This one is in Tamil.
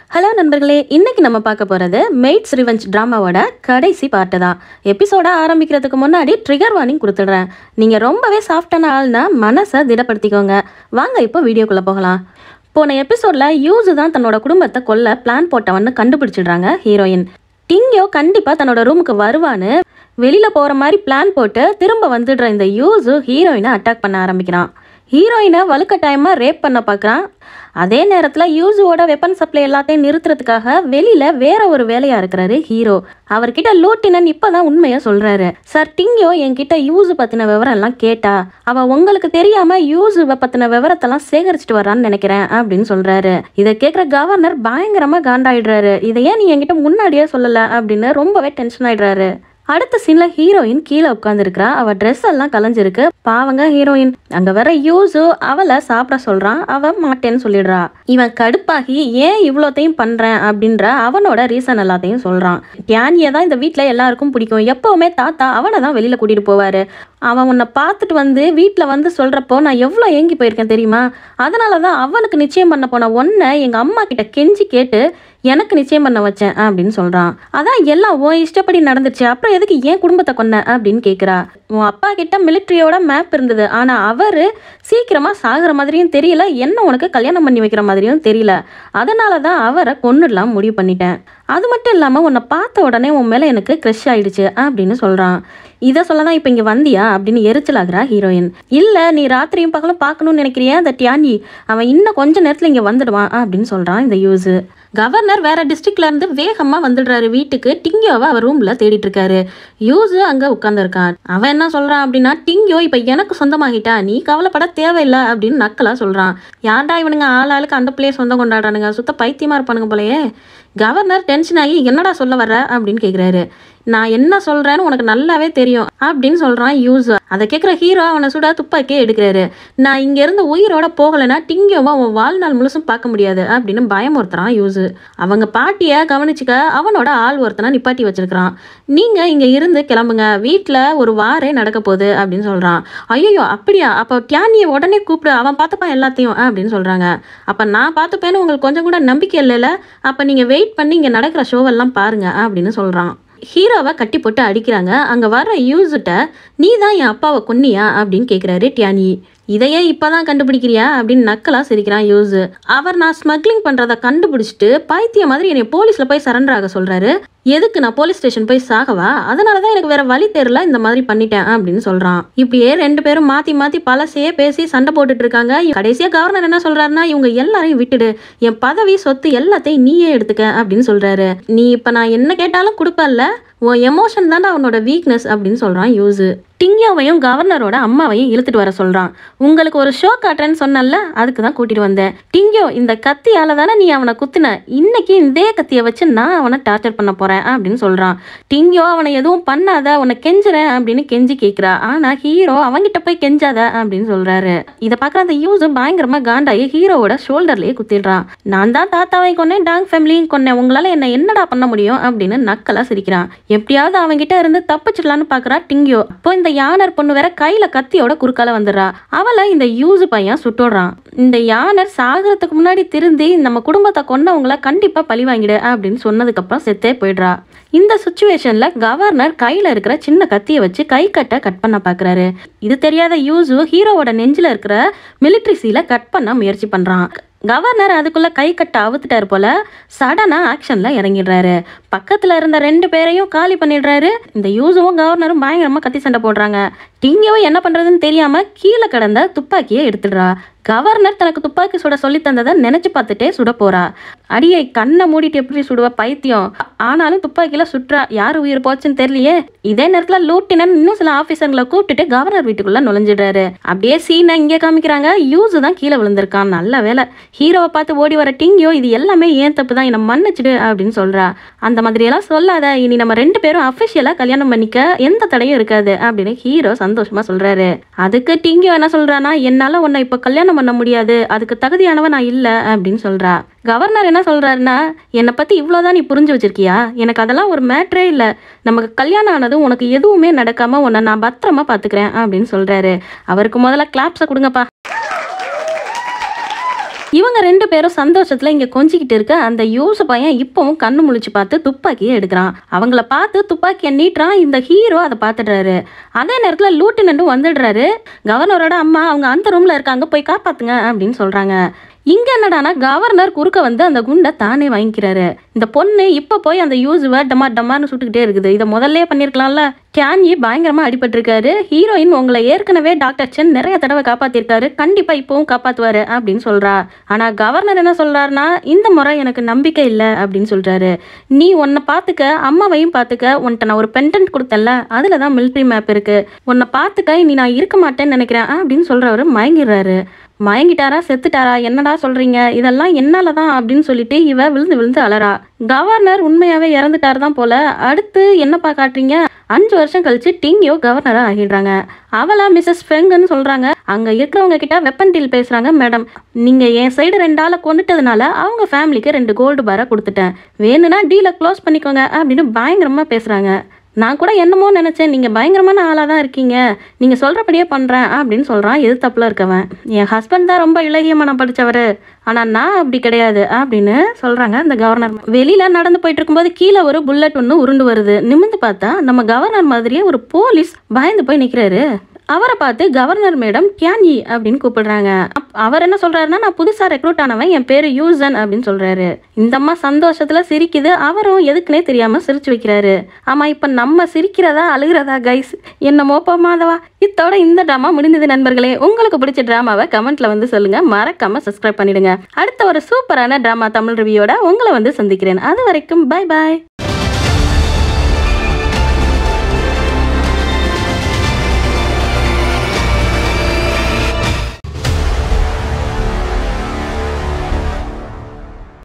ஹலோ நண்பர்களே இன்னைக்கு நம்ம பார்க்க போகிறது மெய்ட்ஸ் ரிவெஞ்ச் ட்ராமாவோட கடைசி பாட்டு தான் எபிசோட ஆரம்பிக்கிறதுக்கு முன்னாடி ட்ரிகர் வார்னிங் கொடுத்துடுறேன் நீங்கள் ரொம்பவே சாஃப்டான ஆள்னா மனசை திடப்படுத்திக்கோங்க வாங்க இப்போ வீடியோக்குள்ளே போகலாம் போன எபிசோடில் யூஸு தான் தன்னோட குடும்பத்தை கொல்ல பிளான் போட்டவன்னு கண்டுபிடிச்சிடுறாங்க ஹீரோயின் டிங்கியோ கண்டிப்பாக தன்னோட ரூமுக்கு வருவான்னு வெளியில் போகிற மாதிரி பிளான் போட்டு திரும்ப வந்துடுற இந்த யூஸு ஹீரோயினை அட்டாக் பண்ண ஆரம்பிக்கிறான் ஹீரோயினை வலுக்கட்டாயமாக ரேப் பண்ண பார்க்குறான் அதே நேரத்தில் யூஸுவோட வெப்பன் சப்ளை எல்லாத்தையும் நிறுத்துறதுக்காக வெளியில் வேற ஒரு வேலையாக இருக்கிறாரு ஹீரோ அவர்கிட்ட லூட்டினன் இப்போ தான் உண்மையை சொல்கிறாரு சார் டிங்கியோ என்கிட்ட யூஸு பற்றின விவரம் எல்லாம் கேட்டா அவள் உங்களுக்கு தெரியாமல் யூஸு பற்றின விவரத்தெல்லாம் சேகரிச்சுட்டு வரான்னு நினைக்கிறேன் அப்படின்னு சொல்கிறாரு இதை கேட்குற கவர்னர் பயங்கரமாக காண்டாயிடுறாரு இதை ஏன் நீ என்கிட்ட முன்னாடியே சொல்லலை அப்படின்னு ரொம்பவே டென்ஷன் ஆயிடுறாரு அடுத்த சீன்ல ஹீரோயின் கீழே உட்காந்துருக்கிறா அவ ட்ரெஸ் எல்லாம் கலைஞ்சிருக்கு பாவங்க ஹீரோயின் அங்க வர யூஸு அவளை சாப்பிட சொல்றான் அவ மாட்டேன்னு சொல்லிடுறா இவன் கடுப்பாகி ஏன் இவ்வளோத்தையும் பண்றேன் அப்படின்ற அவனோட ரீசன் எல்லாத்தையும் சொல்றான் டியானியை தான் இந்த வீட்டில் எல்லாருக்கும் பிடிக்கும் எப்பவுமே தாத்தா அவனை தான் வெளியில கூட்டிட்டு போவாரு அவன் உன்னை பார்த்துட்டு வந்து வீட்டில் வந்து சொல்கிறப்போ நான் எவ்வளோ ஏங்கி போயிருக்கேன் தெரியுமா அதனால தான் அவனுக்கு நிச்சயம் பண்ண போன ஒன்றை எங்கள் அம்மா கிட்ட கெஞ்சி கேட்டு எனக்கு நிச்சயம் பண்ண வச்சேன் அப்படின்னு சொல்கிறான் அதான் எல்லாம் உன் இஷ்டப்படி நடந்துச்சு அப்புறம் எதுக்கு ஏன் குடும்பத்தை கொன்ன அப்படின்னு கேட்குறா உன் அப்பா கிட்ட மிலிட்ரியோட மேப் இருந்தது ஆனால் அவர் சீக்கிரமாக சாகுற மாதிரியும் தெரியல என்ன உனக்கு கல்யாணம் பண்ணி வைக்கிற மாதிரியும் தெரியல அதனால தான் அவரை கொன்னுடலாம் முடிவு பண்ணிட்டேன் அது மட்டும் இல்லாமல் உன்னை பார்த்த உடனே உன் மேலே எனக்கு க்ரெஷ் ஆயிடுச்சு அப்படின்னு சொல்கிறான் இதை சொல்ல தான் இப்போ இங்கே வந்தியா அப்படின்னு எரிச்சலாகிறா ஹீரோயின் இல்லை நீ ராத்திரியும் பகலும் பார்க்கணும்னு நினைக்கிறியா அந்த டியானி அவன் இன்னும் கொஞ்ச நேரத்தில் இங்கே வந்துடுவான் அப்படின்னு சொல்கிறான் இந்த யூஸு கவர்னர் வேற டிஸ்ட்ரிக்ட்ல இருந்து வேகமா வந்துடுறாரு வீட்டுக்கு டிங்கியோவை அவர் ரூம்ல தேடிட்டு இருக்காரு யூஸு அங்க உட்காந்துருக்கான் அவன் என்ன சொல்றான் அப்படின்னா டிங்கியோ இப்ப எனக்கு சொந்தமாகிட்டா நீ கவலைப்பட தேவையில்லை அப்படின்னு நக்கலா சொல்றான் யார்டா இவனுங்க ஆள் ஆளுக்கு அந்த பிள்ளைய சொந்தம் கொண்டாடுறானுங்க சுத்த பைத்தியமா இருப்பானுங்க போலயே கவர்னர் டென்ஷன் ஆகி என்னடா சொல்ல வர்ற அப்படின்னு கேக்குறாரு நான் என்ன சொல்றேன்னு உனக்கு நல்லாவே தெரியும் அப்படின்னு சொல்றான் யூஸ் அதை கேட்குற ஹீரோ அவனை சுட துப்பாக்கியே எடுக்கிறாரு நான் இங்க இருந்து உயிரோட போகலைன்னா டிங்கியோவா அவன் வாழ்நாள் முழுசும் பார்க்க முடியாது அப்படின்னு பயமுறுத்துறான் யூஸ் அவங்க பாட்டியை கவனிச்சுக்க அவனோட ஆள் ஒருத்தனை நிப்பாட்டி வச்சிருக்கிறான் நீங்க இங்க இருந்து கிளம்புங்க வீட்டில் ஒரு வாரே நடக்க போகுது அப்படின்னு சொல்றான் ஐயோ அப்படியா அப்போ டியானியை உடனே கூப்பிடு அவன் பார்த்துப்பான் எல்லாத்தையும் அப்படின்னு சொல்றாங்க அப்ப நான் பார்த்துப்பேன்னு உங்களுக்கு கொஞ்சம் கூட நம்பிக்கை இல்லைல்ல அப்ப நீங்க வெயிட் பண்ணி இங்க நடக்கிற ஷோவெல்லாம் பாருங்க அப்படின்னு சொல்றான் ஹீரோவை கட்டி போட்டு அடிக்கிறாங்க அங்கே வர்ற யூஸுட்ட நீ தான் என் அப்பாவை கொன்னியா அப்படின்னு கேட்குறாரு டியானி இதையே இப்போதான் கண்டுபிடிக்கிறியா அப்படின்னு நக்கலாக சிரிக்கிறான் யூஸு அவர் நான் ஸ்மக்லிங் பண்ணுறதை கண்டுபிடிச்சிட்டு பைத்திய மாதிரி என்னை போலீஸில் போய் சரண்டர் ஆக சொல்கிறாரு எதுக்கு நான் போலீஸ் ஸ்டேஷன் போய் சாகவா அதனால தான் எனக்கு வேற வழி தெரியல இந்த மாதிரி பண்ணிட்டேன் அப்படின்னு சொல்றான் இப்படியே ரெண்டு பேரும் மாத்தி மாத்தி பழசையே பேசி சண்டை போட்டுட்டு இருக்காங்க கடைசியா கவர்னர் என்ன சொல்றாருன்னா இவங்க எல்லாரையும் விட்டுடு என் பதவி சொத்து எல்லாத்தையும் நீயே எடுத்துக்க அப்படின்னு சொல்றாரு நீ இப்ப நான் என்ன கேட்டாலும் கொடுப்பல்ல உன் எமோஷன் தானே அவனோட வீக்னஸ் அப்படின்னு சொல்றான் யூஸு டிங்கியோவையும் கவர்னரோட அம்மாவையும் இழுத்துட்டு வர சொல்றான் உங்களுக்கு ஒரு ஷோ காட்டுறேன்னு சொன்னல அதுக்கு தான் கூட்டிட்டு வந்தேன் டிங்கியோ இந்த கத்தியால தானே நீ அவனை குத்துன இன்னைக்கு இதே கத்தியை வச்சு நான் அவனை டார்ச்சர் பண்ண போறேன் அப்படின்னு சொல்றான் டிங்கியோ அவனை எதுவும் பண்ணாத உன்னை கெஞ்சுறேன் அப்படின்னு கெஞ்சி கேட்கிறா ஆனா ஹீரோ அவங்கிட்ட போய் கெஞ்சாத அப்படின்னு சொல்றாரு இதை பார்க்குற அந்த யூஸ் பயங்கரமா காண்டாயி ஹீரோவோட ஷோல்டர்லயே குத்திடுறான் நான் தான் தாத்தாவை கொன்னேன் டாங் ஃபேமிலியும் கொன்னேன் உங்களால என்ன என்னடா பண்ண முடியும் அப்படின்னு நக்கலா சிரிக்கிறான் எப்படியாவது அவன்கிட்ட இருந்து தப்பிச்சிடலான்னு பாக்குறா டிங்கியோ அப்போ இந்த யானர் பொண்ணு வேற கையில கத்தியோட குறுக்கால வந்துடுறா அவளை இந்த யூஸ் பையன் சுட்டுடுறான் இந்த யானர் சாகிறதுக்கு முன்னாடி திருந்தி நம்ம குடும்பத்தை கொண்டவங்கள கண்டிப்பா பழி வாங்கிடு அப்படின்னு சொன்னதுக்கு அப்புறம் செத்தே போயிடுறா இந்த சுச்சுவேஷன்ல கவர்னர் கையில இருக்கிற சின்ன கத்தியை வச்சு கை கட்ட கட் பண்ண பாக்குறாரு இது தெரியாத யூஸு ஹீரோவோட நெஞ்சில இருக்கிற மிலிட்ரி சீலை கட் பண்ண முயற்சி பண்றான் கவர்னர் அதுக்குள்ள கை கட்ட அவுத்துட்டாரு போல சடனா ஆக்ஷன்ல இறங்கிடுறாரு பக்கத்துல இருந்த ரெண்டு பேரையும் காலி பண்ணிடுறாரு இந்த யூசுவும் கவர்னரும் பயங்கரமா கத்தி சண்டை போடுறாங்க டிங்கியும் என்ன பண்றதுன்னு தெரியாம கீழே கிடந்த துப்பாக்கியை எடுத்துடுறா கவர்னர் தனக்கு துப்பாக்கி சுட சொல்லி தந்ததை நினைச்சு பார்த்துட்டே சுட போறா அடியை கண்ணை மூடிட்டு எப்படி சுடுவா பைத்தியம் ஆனாலும் துப்பாக்கியில சுற்றா யார் உயிர் போச்சுன்னு தெரியலையே இதே நேரத்துல லூட்டினன் இன்னும் சில ஆபீசர்களை கூப்பிட்டுட்டு கவர்னர் வீட்டுக்குள்ள நுழைஞ்சிடுறாரு அப்படியே சீனை இங்கே காமிக்கிறாங்க யூஸ் தான் கீழே விழுந்திருக்கான் நல்ல வேலை ஹீரோவை பார்த்து ஓடி வர டிங்கியோ இது எல்லாமே ஏன் தப்பு தான் என்னை மன்னிச்சிடு அப்படின்னு சொல்றா அந்த மாதிரி எல்லாம் சொல்லாத இனி நம்ம ரெண்டு பேரும் அஃபிஷியலா கல்யாணம் பண்ணிக்க எந்த தடையும் இருக்காது அப்படின்னு ஹீரோ சந்தோஷமா சொல்றாரு அதுக்கு டிங்கியோ என்ன சொல்றானா என்னால உன்னை இப்ப கல்யாணம் பண்ண முடியாது அதுக்கு தகுதியானவன் நான் இல்ல அப்படின்னு சொல்றா கவர்னர் என்ன சொல்றாருன்னா என்னை பத்தி இவ்வளவுதான் நீ புரிஞ்சு வச்சிருக்கியா எனக்கு அதெல்லாம் ஒரு மேட்ரே இல்ல நமக்கு கல்யாணம் ஆனதும் உனக்கு எதுவுமே நடக்காம உன்னை நான் பத்திரமா பாத்துக்கிறேன் அப்படின்னு சொல்றாரு அவருக்கு முதல்ல கிளாப்ஸை கொடுங்கப்பா இவங்க ரெண்டு பேரும் சந்தோஷத்துல இங்க கொஞ்சிக்கிட்டு இருக்க அந்த யூசு பையன் இப்பவும் கண்ணு முழிச்சு பார்த்து துப்பாக்கியை எடுக்கிறான் அவங்கள பார்த்து துப்பாக்கியை நீட்டுறான் இந்த ஹீரோ அதை பார்த்துடுறாரு அதே நேரத்தில் லூட்டினண்டும் வந்துடுறாரு கவர்னரோட அம்மா அவங்க அந்த ரூம்ல இருக்காங்க போய் காப்பாத்துங்க அப்படின்னு சொல்றாங்க இங்க என்னடானா கவர்னர் குறுக்க வந்து அந்த குண்டை தானே வாங்கிக்கிறாரு இந்த பொண்ணு இப்ப போய் அந்த யூசுவை டமா டமார்னு சுட்டுக்கிட்டே இருக்குது இதை முதல்ல பண்ணிருக்கலாம்ல கேன்யி பயங்கரமா அடிபட்டிருக்காரு ஹீரோயின் உங்களை ஏற்கனவே டாக்டர் சென் நிறைய தடவை காப்பாத்திருக்காரு கண்டிப்பா இப்பவும் காப்பாத்துவாரு அப்படின்னு சொல்றா ஆனா கவர்னர் என்ன சொல்றாருன்னா இந்த முறை எனக்கு நம்பிக்கை இல்லை அப்படின்னு சொல்றாரு நீ உன்னை பார்த்துக்க அம்மாவையும் பார்த்துக்க உன்கிட்ட நான் ஒரு பென்டென்ட் கொடுத்தேன்ல அதுல தான் மிலிட்ரி மேப் இருக்கு உன்னை பார்த்துக்க இனி நான் இருக்க மாட்டேன்னு நினைக்கிறேன் அப்படின்னு சொல்றவரு மயங்கிடுறாரு மயங்கிட்டாரா செத்துட்டாரா என்னடா சொல்றீங்க இதெல்லாம் என்னால தான் அப்படின்னு சொல்லிட்டு இவ விழுந்து விழுந்து அலறா கவர்னர் உண்மையாவே இறந்துட்டாரு தான் போல அடுத்து என்னப்பா காட்டுறீங்க அஞ்சு வருஷம் கழிச்சு டிங்கியோ கவர்னரா ஆகிடுறாங்க அவளா மிஸ்ஸஸ் ஃபெங்குன்னு சொல்றாங்க அங்க இருக்கிறவங்க கிட்ட வெப்பன் டீல் பேசுறாங்க மேடம் நீங்க என் சைடு ரெண்டு ஆளை கொண்டுட்டதுனால அவங்க ஃபேமிலிக்கு ரெண்டு கோல்டு பாரை கொடுத்துட்டேன் வேணும்னா டீலை க்ளோஸ் பண்ணிக்கோங்க அப்படின்னு பயங்கரமா பேசுறாங்க நான் கூட என்னமோ நினைச்சேன் நீங்க பயங்கரமான ஆளா தான் இருக்கீங்க நீங்க சொல்றபடியே பண்றேன் அப்படின்னு சொல்றான் எது தப்புல இருக்கவன் என் ஹஸ்பண்ட் தான் ரொம்ப இலகிய மனம் படிச்சவரு ஆனா நான் அப்படி கிடையாது அப்படின்னு சொல்றாங்க அந்த கவர்னர் வெளியில நடந்து போயிட்டு இருக்கும்போது கீழே ஒரு புல்லட் ஒன்று உருண்டு வருது நிமிந்து பார்த்தா நம்ம கவர்னர் மாதிரியே ஒரு போலீஸ் பயந்து போய் நிக்கிறாரு அவரை பார்த்து கவர்னர் மேடம் கியான்யி அப்படின்னு கூப்பிடுறாங்க அப்- அவர் என்ன சொல்றாருன்னா நான் புதுசா ரெக்ரூட் ஆனவன் என் பேரு யூசன் அப்படின்னு சொல்றாரு இந்த அம்மா சந்தோஷத்துல சிரிக்குது அவரும் எதுக்குன்னே தெரியாம சிரிச்சு வைக்கிறாரு ஆமா இப்ப நம்ம சிரிக்கிறதா அழுகிறதா கைஸ் என்னமோ மாதவா இத்தோட இந்த ட்ராமா முடிந்தது நண்பர்களே உங்களுக்கு பிடிச்ச ட்ராமாவை கமெண்ட்ல வந்து சொல்லுங்க மறக்காம சப்ஸ்கிரைப் பண்ணிடுங்க அடுத்த ஒரு சூப்பரான ட்ராமா தமிழ் ரிவ்யூவோட உங்களை வந்து சந்திக்கிறேன் அது வரைக்கும் பை பாய்